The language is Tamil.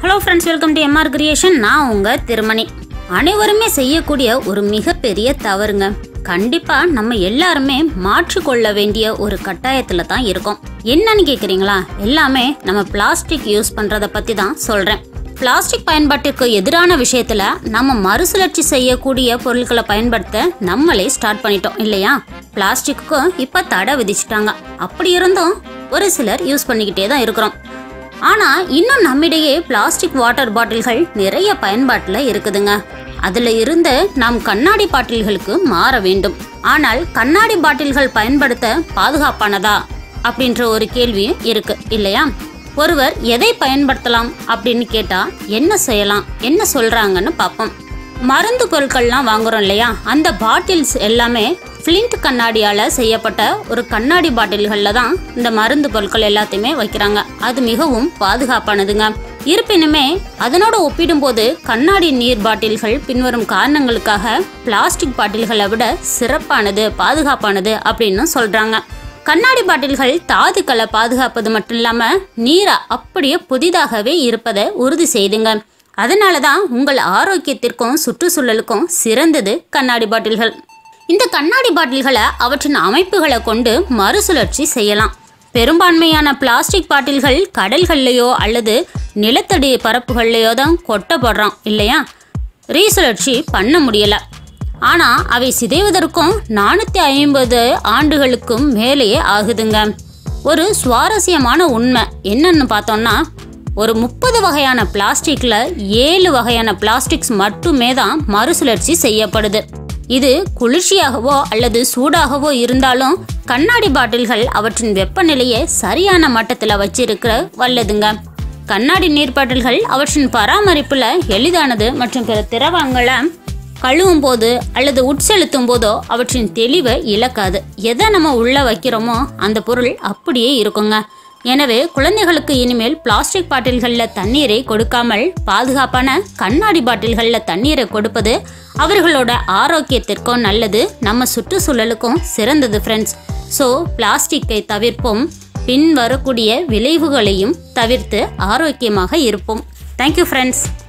hello friends welcome to MR creation நான் உங்க திருமணி அனைவருமே செய்யக்கூடிய ஒரு மிகப்பெரிய தவறுங்க கண்டிப்பா நம்ம எல்லாருமே மாற்றிக்கொள்ள வேண்டிய ஒரு கட்டாயத்துல தான் இருக்கோம் என்னன்னு கேக்குறீங்களா எல்லாமே நம்ம பிளாஸ்டிக் யூஸ் பண்றத பத்தி தான் சொல்றேன் பிளாஸ்டிக் பயன்பாட்டிற்கு எதிரான விஷயத்துல நம்ம மறுசுழற்சி செய்யக்கூடிய பொருட்களை பயன்படுத்த நம்மளே ஸ்டார்ட் பண்ணிட்டோம் இல்லையா பிளாஸ்டிக்கு இப்ப தடை விதிச்சிட்டாங்க அப்படி இருந்தும் ஒரு சிலர் யூஸ் பண்ணிக்கிட்டே தான் இருக்கிறோம் ஆனா இன்னும் நம்மிடையே பிளாஸ்டிக் வாட்டர் பாட்டில்கள் நிறைய பயன்பாட்டுல இருக்குதுங்க அதுல இருந்து நாம் கண்ணாடி பாட்டில்களுக்கு மாற வேண்டும் ஆனால் கண்ணாடி பாட்டில்கள் பயன்படுத்த பாதுகாப்பானதா அப்படின்ற ஒரு கேள்வியும் இருக்கு இல்லையா ஒருவர் எதை பயன்படுத்தலாம் அப்படின்னு கேட்டா என்ன செய்யலாம் என்ன சொல்றாங்கன்னு பார்ப்போம் மருந்து பொருட்கள்லாம் வாங்குறோம் இல்லையா அந்த பாட்டில்ஸ் எல்லாமே ஃப்ளிண்ட் கண்ணாடியால செய்யப்பட்ட ஒரு கண்ணாடி பாட்டில்கள்ல தான் இந்த மருந்து பொருட்கள் எல்லாத்தையுமே வைக்கிறாங்க அது மிகவும் பாதுகாப்பானதுங்க இருப்பினுமே அதனோட ஒப்பிடும்போது கண்ணாடி நீர் பாட்டில்கள் பின்வரும் காரணங்களுக்காக பிளாஸ்டிக் பாட்டில்களை விட சிறப்பானது பாதுகாப்பானது அப்படின்னு சொல்றாங்க கண்ணாடி பாட்டில்கள் தாதுக்களை பாதுகாப்பது மட்டும் இல்லாம நீரை அப்படியே புதிதாகவே இருப்பதை உறுதி செய்துங்க அதனால தான் உங்கள் ஆரோக்கியத்திற்கும் சுற்றுச்சூழலுக்கும் சிறந்தது கண்ணாடி பாட்டில்கள் இந்த கண்ணாடி பாட்டில்களை அவற்றின் அமைப்புகளை கொண்டு மறுசுழற்சி செய்யலாம் பெரும்பான்மையான பிளாஸ்டிக் பாட்டில்கள் கடல்கள்லையோ அல்லது நிலத்தடி பரப்புகள்லையோ தான் கொட்டப்படுறோம் இல்லையா ரீசுழற்சி பண்ண முடியல ஆனா அவை சிதைவதற்கும் நானூத்தி ஐம்பது ஆண்டுகளுக்கும் மேலேயே ஆகுதுங்க ஒரு சுவாரஸ்யமான உண்மை என்னன்னு பார்த்தோம்னா ஒரு முப்பது வகையான பிளாஸ்டிக்ல ஏழு வகையான பிளாஸ்டிக்ஸ் மட்டுமே தான் மறுசுழற்சி செய்யப்படுது இது குளிர்ச்சியாகவோ அல்லது சூடாகவோ இருந்தாலும் கண்ணாடி பாட்டில்கள் அவற்றின் வெப்பநிலையை சரியான மட்டத்தில் வச்சிருக்கிற வல்லதுங்க கண்ணாடி நீர் பாட்டில்கள் அவற்றின் பராமரிப்புல எளிதானது மற்றும் பிற திரவங்களை கழுவும் போது அல்லது உட்செலுத்தும் போதோ அவற்றின் தெளிவை இழக்காது எதை நம்ம உள்ள வைக்கிறோமோ அந்த பொருள் அப்படியே இருக்குங்க எனவே குழந்தைகளுக்கு இனிமேல் பிளாஸ்டிக் பாட்டில்களில் தண்ணீரை கொடுக்காமல் பாதுகாப்பான கண்ணாடி பாட்டில்களில் தண்ணீரை கொடுப்பது அவர்களோட ஆரோக்கியத்திற்கும் நல்லது நம்ம சுற்றுச்சூழலுக்கும் சிறந்தது ஃப்ரெண்ட்ஸ் ஸோ பிளாஸ்டிக்கை தவிர்ப்போம் பின் வரக்கூடிய விளைவுகளையும் தவிர்த்து ஆரோக்கியமாக இருப்போம் தேங்க்யூ ஃப்ரெண்ட்ஸ்